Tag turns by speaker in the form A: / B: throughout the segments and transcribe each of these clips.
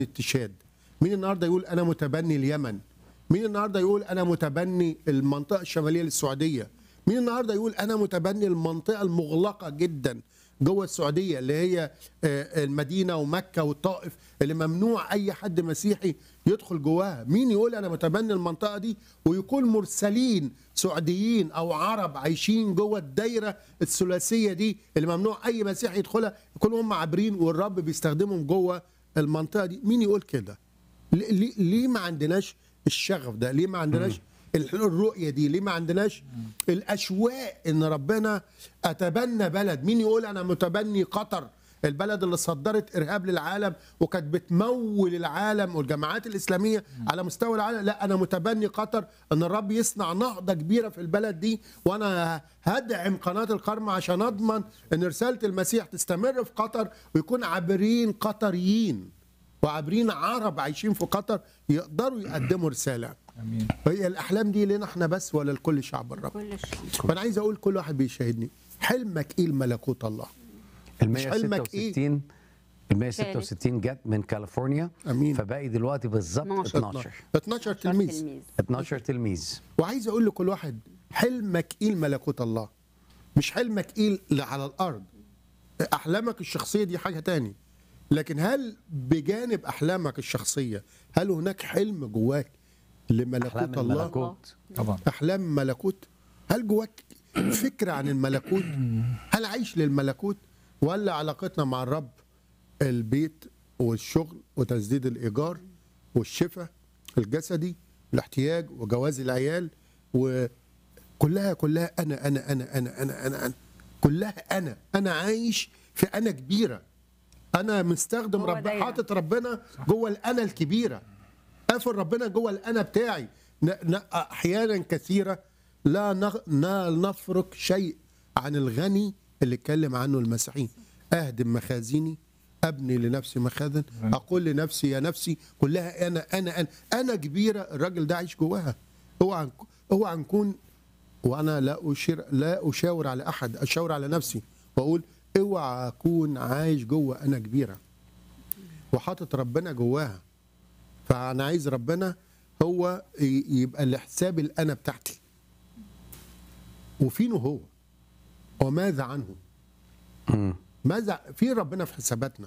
A: التشاد مين النهارده يقول انا متبني اليمن مين النهارده يقول انا متبني المنطقه الشماليه للسعوديه مين النهارده يقول انا متبني المنطقه المغلقه جدا جوه السعوديه اللي هي آه، المدينه ومكه والطائف اللي ممنوع اي حد مسيحي يدخل جواها مين يقول انا متبني المنطقه دي ويكون مرسلين سعوديين او عرب عايشين جوه الدايره الثلاثيه دي اللي ممنوع اي مسيحي يدخلها يكونوا هم عابرين والرب بيستخدمهم جوه المنطقه دي مين يقول كده ليه- ليه ليه ما عندناش الشغف ده ليه ما عندناش الرؤيه دي ليه ما عندناش الاشواق ان ربنا اتبنى بلد مين يقول انا متبني قطر البلد اللي صدرت ارهاب للعالم وكانت بتمول العالم والجماعات الاسلاميه على مستوى العالم لا انا متبني قطر ان الرب يصنع نهضه كبيره في البلد دي وانا هدعم قناه القرمه عشان اضمن ان رساله المسيح تستمر في قطر ويكون عابرين قطريين وعابرين عرب عايشين في قطر يقدروا يقدموا رساله
B: امين
A: هي الاحلام دي لنا احنا بس ولا لكل شعب الرب
C: كل الشعب
A: فانا عايز اقول كل واحد بيشاهدني حلمك ايه لملكوت الله
D: ال
A: مش حلمك إيه؟
D: 166 ال 166 جت من كاليفورنيا
A: أمين.
D: فباقي دلوقتي بالظبط
C: 12.
D: 12
A: 12 تلميذ
D: 12 تلميذ
A: وعايز اقول لكل واحد حلمك ايه لملكوت الله مش حلمك ايه اللي على الارض احلامك الشخصيه دي حاجه تاني لكن هل بجانب احلامك الشخصيه هل هناك حلم جواك لملكوت
D: احلام
A: الله
D: الملكوت
B: طبعا
A: احلام ملكوت هل جواك فكره عن الملكوت هل عايش للملكوت ولا علاقتنا مع الرب البيت والشغل وتسديد الايجار والشفاء الجسدي الاحتياج وجواز العيال وكلها كلها انا انا انا انا انا انا, أنا. كلها انا انا عايش في انا كبيره انا مستخدم
C: هو
A: رب
C: دايرة.
A: حاطط ربنا جوه الانا الكبيره قافل ربنا جوه الانا بتاعي ن- ن- احيانا كثيره لا نغ- لا نفرق شيء عن الغني اللي اتكلم عنه المسيحيين اهدم مخازني ابني لنفسي مخازن اقول لنفسي يا نفسي كلها انا انا انا انا كبيره الراجل ده عايش جواها اوعى نك- اوعى نكون وانا لا اشير لا اشاور على احد اشاور على نفسي واقول اوعى اكون عايش جوه انا كبيره وحاطط ربنا جواها فانا عايز ربنا هو ي- يبقى لحساب الانا بتاعتي وفينه هو وماذا عنه
D: مم.
A: ماذا في ربنا في حساباتنا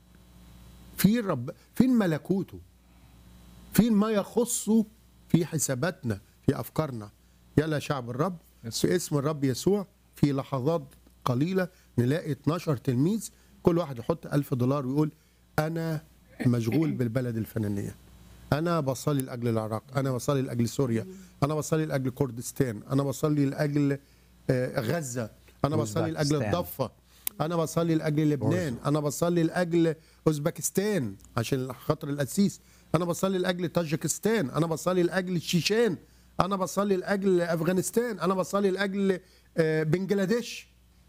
A: في رب فين ملكوته فين ما يخصه في حساباتنا في افكارنا يلا يا شعب الرب
B: يسوع.
A: في اسم الرب يسوع في لحظات قليله نلاقي 12 تلميذ كل واحد يحط ألف دولار ويقول انا مشغول بالبلد الفلانيه انا بصلي لاجل العراق انا بصلي لاجل سوريا انا بصلي لاجل كردستان انا بصلي لاجل آه، غزه انا بصلي لاجل
D: أوزبكستان.
A: الضفه انا بصلي لاجل لبنان انا بصلي لاجل اوزبكستان عشان خاطر القسيس انا بصلي لاجل طاجكستان انا بصلي لاجل الشيشان انا بصلي لاجل افغانستان انا بصلي لاجل آه، بنجلاديش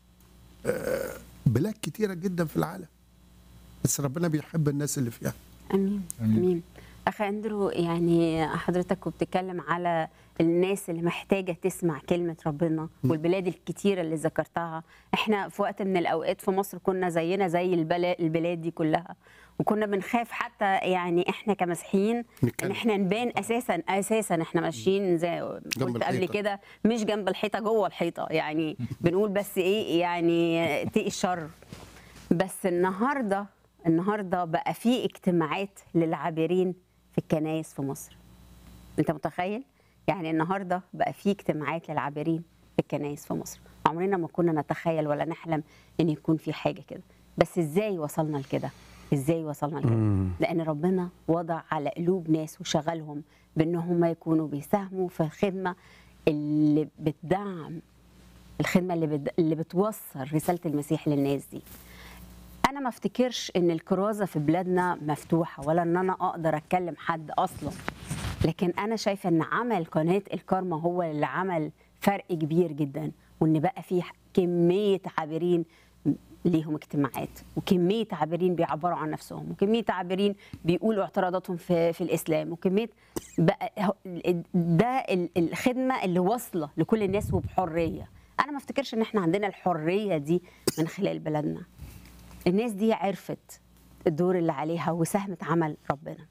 A: آه، بلاد كتيره جدا في العالم بس ربنا بيحب الناس اللي فيها
C: امين
B: أمين.
C: امين اخ اندرو يعني حضرتك كنت بتتكلم على الناس اللي محتاجه تسمع كلمه ربنا والبلاد الكتيره اللي ذكرتها احنا في وقت من الاوقات في مصر كنا زينا زي البلا- البلاد دي كلها وكنا بنخاف حتى يعني احنا كمسيحيين ان
A: نتكلم.
C: احنا نبان اساسا اساسا احنا ماشيين زي قلت قبل
A: الحيطة.
C: كده مش جنب الحيطه جوه الحيطه يعني بنقول بس ايه يعني اتقي الشر بس النهارده النهارده بقى في اجتماعات للعابرين في الكنايس في مصر انت متخيل يعني النهارده بقى في اجتماعات للعابرين في الكنايس في مصر عمرنا ما كنا نتخيل ولا نحلم ان يكون في حاجه كده بس ازاي وصلنا لكده ازاي وصلنا لكده لان ربنا وضع على قلوب ناس وشغلهم بان هم يكونوا بيساهموا في الخدمه اللي بتدعم الخدمه اللي بت... اللي بتوصل رساله المسيح للناس دي انا ما افتكرش ان الكرازه في بلادنا مفتوحه ولا ان انا اقدر اتكلم حد اصلا لكن انا شايفه ان عمل قناه الكارما هو اللي عمل فرق كبير جدا وان بقى في كميه عابرين ليهم اجتماعات وكميه عابرين بيعبروا عن نفسهم وكميه عابرين بيقولوا اعتراضاتهم في, في الاسلام وكميه بقى هو- ده ال- الخدمه اللي واصله لكل الناس وبحريه انا ما افتكرش ان احنا عندنا الحريه دي من خلال بلدنا الناس دي عرفت الدور اللي عليها وساهمت عمل ربنا